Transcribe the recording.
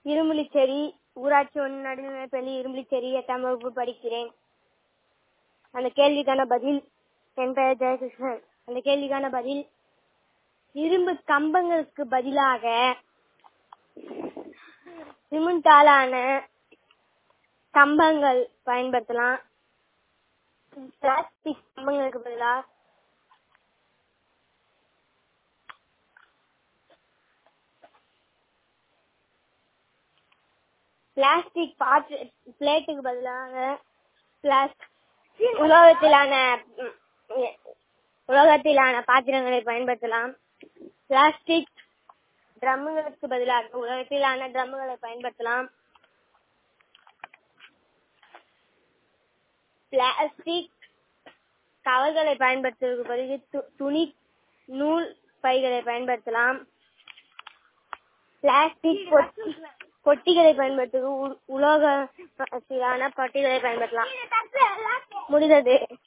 இரும்புலிச்சேரி ஊராட்சி ஒன்று நடுநிலைப்பள்ளி இரும்புலிச்சேரி எட்டாம் வகுப்பு படிக்கிறேன் அந்த கேள்விக்கான பதில் என் பெயர் ஜெயகிருஷ்ணன் அந்த கேள்விக்கான பதில் இரும்பு கம்பங்களுக்கு பதிலாக சிமெண்டாலான கம்பங்கள் பயன்படுத்தலாம் பிளாஸ்டிக் கம்பங்களுக்கு பதிலா பிளாஸ்டிக் பாத்திர பிளேட்டுக்கு பதிலாக பிளாஸ் உலோகத்திலான ம், உ- உலோகத்திலான பாத்திரங்களை பயன்படுத்தலாம் பிளாஸ்டிக் ட்ரம்முகளுக்கு பதிலாக உலோகத்திலான ட்ரம்முகளை பயன்படுத்தலாம் பிளாஸ்டிக் கவர்களை பயன்படுத்துவதற்கு பதில் து- துணி நூல் பைகளை பயன்படுத்தலாம் பிளாஸ்டிக் பொட்டி பொட்டிகளை பயன்படுத்துவது உ- உலோகத்திலான பொட்டிகளை பயன்படுத்தலாம் முடிந்தது